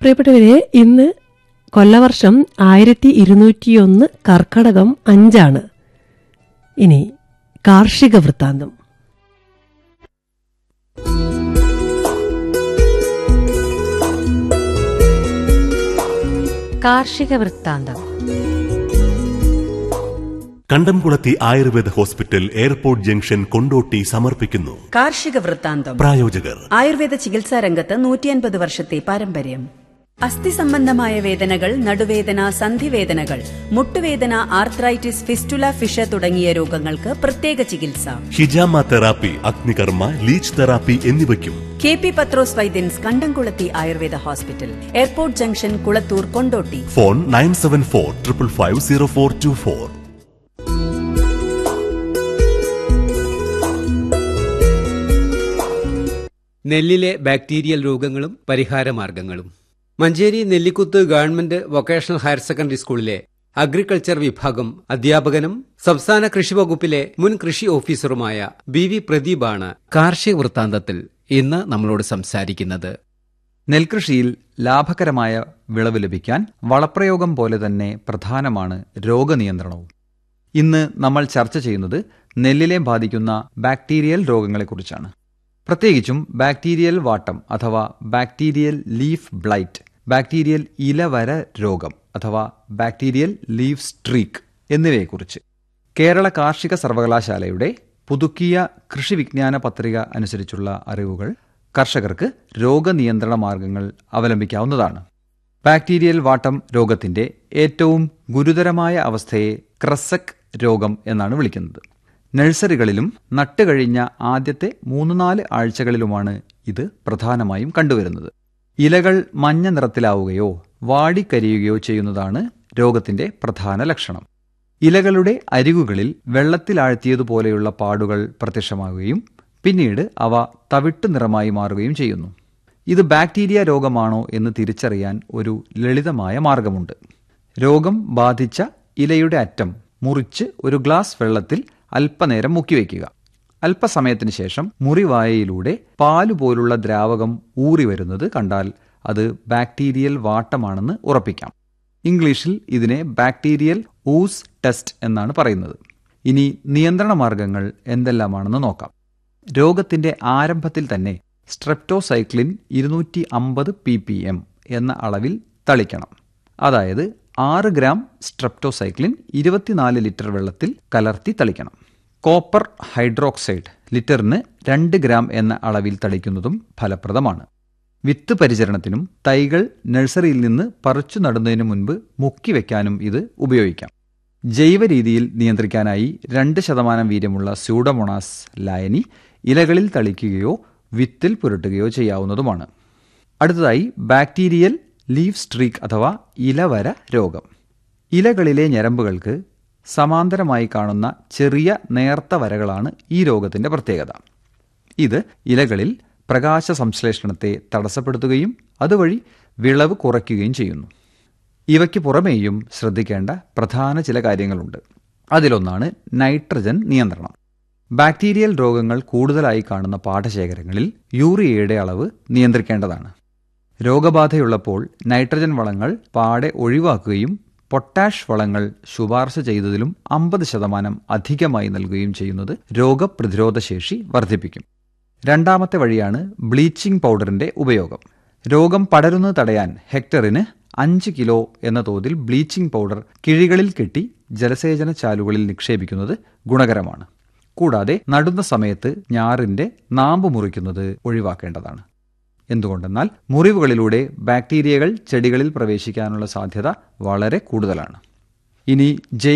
പ്രിയപ്പെട്ടവരെ ഇന്ന് കൊല്ലവർഷം ആയിരത്തി ഇരുന്നൂറ്റിയൊന്ന് കർക്കടകം അഞ്ചാണ് ഇനി കാർഷിക വൃത്താന്തം കാർഷിക വൃത്താന്തം Kandamkulathi Ayurveda hospital airport junction Kondotty സമർപ്പിക്കുന്നു കാർഷിക വൃത്താന്തം പ്രായോജകർ ആയുർവേദ ചികിത്സാ രംഗത്ത് നൂറ്റിയൻപത് വർഷത്തെ പാരമ്പര്യം അസ്ഥി സംബന്ധമായ വേദനകൾ നടുവേദന സന്ധിവേദനകൾ മുട്ടുവേദന ആർത്രൈറ്റിസ് ഫിസ്റ്റുല ഫിഷ തുടങ്ങിയ രോഗങ്ങൾക്ക് പ്രത്യേക ചികിത്സ ഹിജാമ തെറാപ്പി അഗ്നികർമ്മ ലീച്ച് തെറാപ്പി എന്നിവയ്ക്കും കെ പി പത്രോസ് വൈദ്യൻസ് Kandamkulathi Ayurveda hospital airport junction Kulathur Kondotty phone nine seven four triple five zero four two four നെല്ലിലെ ബാക്ടീരിയൽ രോഗങ്ങളും പരിഹാരമാർഗങ്ങളും Manjeri Nellikuth government vocational higher secondary സ്കൂളിലെ അഗ്രികൾച്ചർ വിഭാഗം അധ്യാപകനും സംസ്ഥാന കൃഷി വകുപ്പിലെ മുൻ കൃഷി ഓഫീസറുമായ ബി വി പ്രദീപാണ് കാർഷിക വൃത്താന്തത്തിൽ ഇന്ന് നമ്മളോട് സംസാരിക്കുന്നത് നെൽകൃഷിയിൽ ലാഭകരമായ വിളവ് ലഭിക്കാൻ വളപ്രയോഗം പോലെ തന്നെ പ്രധാനമാണ് രോഗനിയന്ത്രണവും ഇന്ന് നമ്മൾ ചർച്ച ചെയ്യുന്നത് നെല്ലിലെ ബാധിക്കുന്ന ബാക്ടീരിയൽ രോഗങ്ങളെക്കുറിച്ചാണ് പ്രത്യേകിച്ചും ബാക്ടീരിയൽ വാട്ടം അഥവാ ബാക്ടീരിയൽ ലീഫ് ബ്ലൈറ്റ് ബാക്ടീരിയൽ ഇലവര രോഗം അഥവാ ബാക്ടീരിയൽ ലീഫ് സ്ട്രീക്ക് എന്നിവയെക്കുറിച്ച് കേരള കാർഷിക സർവകലാശാലയുടെ പുതുക്കിയ കൃഷി വിജ്ഞാന പത്രിക അനുസരിച്ചുള്ള അറിവുകൾ കർഷകർക്ക് രോഗനിയന്ത്രണ മാർഗങ്ങൾ അവലംബിക്കാവുന്നതാണ് ബാക്ടീരിയൽ വാട്ടം രോഗത്തിന്റെ ഏറ്റവും ഗുരുതരമായ അവസ്ഥയെ ക്രസക് രോഗം എന്നാണ് വിളിക്കുന്നത് നഴ്സറികളിലും നട്ടുകഴിഞ്ഞ ആദ്യത്തെ മൂന്ന് നാല് ആഴ്ചകളിലുമാണ് ഇത് പ്രധാനമായും കണ്ടുവരുന്നത് ഇലകൾ മഞ്ഞ നിറത്തിലാവുകയോ വാടിക്കരിയുകയോ ചെയ്യുന്നതാണ് രോഗത്തിന്റെ പ്രധാന ലക്ഷണം ഇലകളുടെ അരികുകളിൽ വെള്ളത്തിലാഴ്ത്തിയതുപോലെയുള്ള പാടുകൾ പ്രത്യക്ഷമാകുകയും പിന്നീട് അവ തവിട്ടു നിറമായി മാറുകയും ചെയ്യുന്നു ഇത് ബാക്ടീരിയ രോഗമാണോ എന്ന് തിരിച്ചറിയാൻ ഒരു ലളിതമായ മാർഗമുണ്ട് രോഗം ബാധിച്ച ഇലയുടെ അറ്റം മുറിച്ച് ഒരു ഗ്ലാസ് വെള്ളത്തിൽ അല്പനേരം മുക്കിവെക്കുക അല്പസമയത്തിന് ശേഷം മുറിവായയിലൂടെ പാലുപോലുള്ള ദ്രാവകം ഊറി വരുന്നത് കണ്ടാൽ അത് ബാക്ടീരിയൽ വാട്ടമാണെന്ന് ഉറപ്പിക്കാം ഇംഗ്ലീഷിൽ ഇതിനെ ബാക്ടീരിയൽ ഊസ് ടെസ്റ്റ് എന്നാണ് പറയുന്നത് ഇനി നിയന്ത്രണ മാർഗങ്ങൾ എന്തെല്ലാമാണെന്ന് നോക്കാം രോഗത്തിന്റെ ആരംഭത്തിൽ തന്നെ സ്ട്രെപ്റ്റോസൈക്ലിൻ ഇരുന്നൂറ്റി അമ്പത് പി പി എം എന്ന അളവിൽ തളിക്കണം അതായത് ആറ് ഗ്രാം സ്ട്രെപ്റ്റോസൈക്ലിൻ ഇരുപത്തിനാല് ലിറ്റർ വെള്ളത്തിൽ കലർത്തി തളിക്കണം കോപ്പർ ഹൈഡ്രോക്സൈഡ് ലിറ്ററിന് രണ്ട് ഗ്രാം എന്ന അളവിൽ തളിക്കുന്നതും ഫലപ്രദമാണ് വിത്ത് പരിചരണത്തിനും തൈകൾ നഴ്സറിയിൽ നിന്ന് പറിച്ചു നടുന്നതിന് മുൻപ് മുക്കി വെക്കാനും ഇത് ഉപയോഗിക്കാം ജൈവ രീതിയിൽ നിയന്ത്രിക്കാനായി രണ്ട് ശതമാനം വീര്യമുള്ള സ്യൂഡമൊണാസ് ലായനി ഇലകളിൽ തളിക്കുകയോ വിത്തിൽ പുരട്ടുകയോ ചെയ്യാവുന്നതുമാണ് അടുത്തതായി ബാക്ടീരിയൽ ലീഫ് സ്ട്രീക്ക് അഥവാ ഇലവര രോഗം ഇലകളിലെ ഞരമ്പുകൾക്ക് സമാന്തരമായി കാണുന്ന ചെറിയ നേർത്ത വരകളാണ് ഈ രോഗത്തിന്റെ പ്രത്യേകത ഇത് ഇലകളിൽ പ്രകാശ സംശ്ലേഷണത്തെ തടസ്സപ്പെടുത്തുകയും അതുവഴി വിളവ് കുറയ്ക്കുകയും ചെയ്യുന്നു ഇവയ്ക്ക് പുറമേയും ശ്രദ്ധിക്കേണ്ട പ്രധാന ചില കാര്യങ്ങളുണ്ട് അതിലൊന്നാണ് നൈട്രജൻ നിയന്ത്രണം ബാക്ടീരിയൽ രോഗങ്ങൾ കൂടുതലായി കാണുന്ന പാടശേഖരങ്ങളിൽ യൂറിയയുടെ അളവ് നിയന്ത്രിക്കേണ്ടതാണ് രോഗബാധയുള്ളപ്പോൾ നൈട്രജൻ വളങ്ങൾ പാടെ ഒഴിവാക്കുകയും പൊട്ടാഷ് വളങ്ങൾ ശുപാർശ ചെയ്തതിലും അമ്പത് ശതമാനം അധികമായി നൽകുകയും ചെയ്യുന്നത് രോഗപ്രതിരോധ ശേഷി വർദ്ധിപ്പിക്കും രണ്ടാമത്തെ വഴിയാണ് ബ്ലീച്ചിംഗ് പൗഡറിന്റെ ഉപയോഗം രോഗം പടരുന്നത് തടയാൻ ഹെക്ടറിന് അഞ്ച് കിലോ എന്ന തോതിൽ ബ്ലീച്ചിംഗ് പൗഡർ കിഴികളിൽ കെട്ടി ജലസേചന ചാലുകളിൽ നിക്ഷേപിക്കുന്നത് ഗുണകരമാണ് കൂടാതെ നടുന്ന സമയത്ത് ഞാറിന്റെ നാമ്പ് മുറിക്കുന്നത് ഒഴിവാക്കേണ്ടതാണ് എന്തുകൊണ്ടെന്നാൽ മുറിവുകളിലൂടെ ബാക്ടീരിയകൾ ചെടികളിൽ പ്രവേശിക്കാനുള്ള സാധ്യത വളരെ കൂടുതലാണ് ഇനി ജൈ